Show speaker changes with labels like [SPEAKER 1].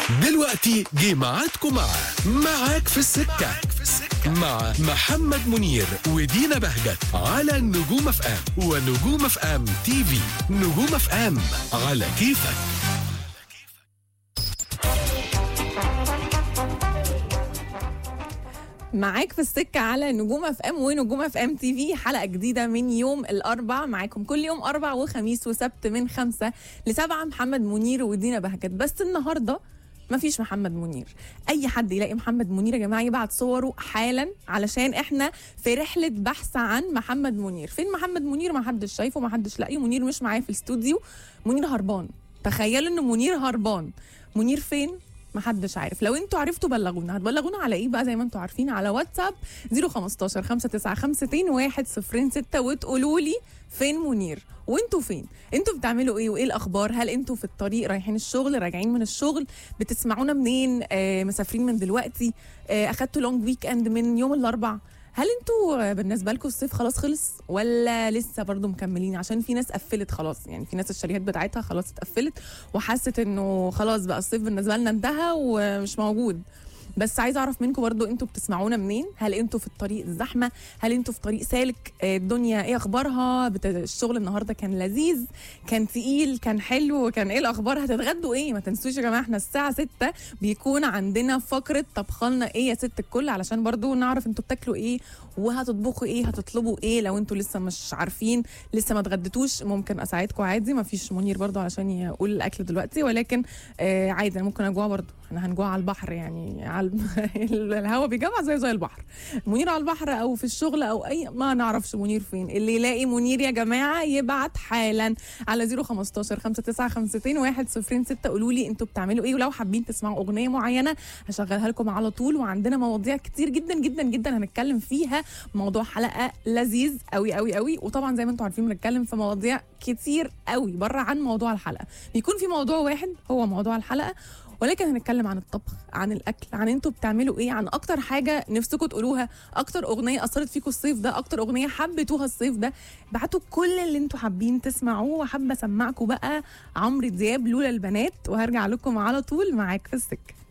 [SPEAKER 1] دلوقتي جه ميعادكم مع معاك في السكة مع محمد منير ودينا بهجت على نجوم اف ام ونجوم اف ام تي في نجوم اف ام على كيفك
[SPEAKER 2] معاك في السكة على نجوم اف ام ونجوم اف ام تي في حلقة جديدة من يوم الأربع معاكم كل يوم أربع وخميس وسبت من خمسة لسبعة محمد منير ودينا بهجت بس النهاردة مفيش محمد منير اي حد يلاقي محمد منير يا جماعه يبعت صوره حالا علشان احنا في رحله بحث عن محمد منير فين محمد منير ما حدش شايفه ما حدش لاقيه منير مش معايا في الاستوديو منير هربان تخيلوا ان منير هربان منير فين محدش عارف لو انتوا عرفتوا بلغونا هتبلغونا على ايه بقى زي ما انتوا عارفين على واتساب 015 5952 106 وتقولوا لي فين منير وانتوا فين انتوا بتعملوا ايه وايه الاخبار هل انتوا في الطريق رايحين الشغل راجعين من الشغل بتسمعونا منين آه مسافرين من دلوقتي آه اخدتوا لونج ويك اند من يوم الاربع هل انتوا بالنسبه لكم الصيف خلاص خلص ولا لسه برضو مكملين عشان في ناس قفلت خلاص يعني في ناس الشاليهات بتاعتها خلاص اتقفلت وحست انه خلاص بقى الصيف بالنسبه لنا انتهى ومش موجود بس عايزه اعرف منكم برضو انتوا بتسمعونا منين هل انتوا في الطريق الزحمه هل انتوا في طريق سالك آه، الدنيا ايه اخبارها بت... الشغل النهارده كان لذيذ كان تقيل كان حلو كان ايه الاخبار هتتغدوا ايه ما تنسوش يا جماعه احنا الساعه 6 بيكون عندنا فقره طبخلنا ايه يا ست الكل علشان برضو نعرف انتوا بتاكلوا ايه وهتطبخوا ايه هتطلبوا ايه لو انتوا لسه مش عارفين لسه ما اتغديتوش ممكن اساعدكم عادي ما فيش منير برضو علشان يقول الاكل دلوقتي ولكن آه عادي انا ممكن اجوع برضو احنا هنجوع على البحر يعني على الهوا بيجمع زي زي البحر منير على البحر او في الشغل او اي ما نعرفش منير فين اللي يلاقي منير يا جماعه يبعت حالا على 015 5952 106 قولوا لي انتوا بتعملوا ايه ولو حابين تسمعوا اغنيه معينه هشغلها لكم على طول وعندنا مواضيع كتير جدا جدا جدا هنتكلم فيها موضوع حلقه لذيذ قوي قوي قوي وطبعا زي ما انتم عارفين بنتكلم في مواضيع كتير قوي بره عن موضوع الحلقه بيكون في موضوع واحد هو موضوع الحلقه ولكن هنتكلم عن الطبخ عن الاكل عن انتوا بتعملوا ايه عن اكتر حاجه نفسكم تقولوها اكتر اغنيه اثرت فيكم الصيف ده اكتر اغنيه حبيتوها الصيف ده ابعتوا كل اللي انتوا حابين تسمعوه وحابه اسمعكم بقى عمرو دياب لولا البنات وهرجع لكم على طول معاك في السكه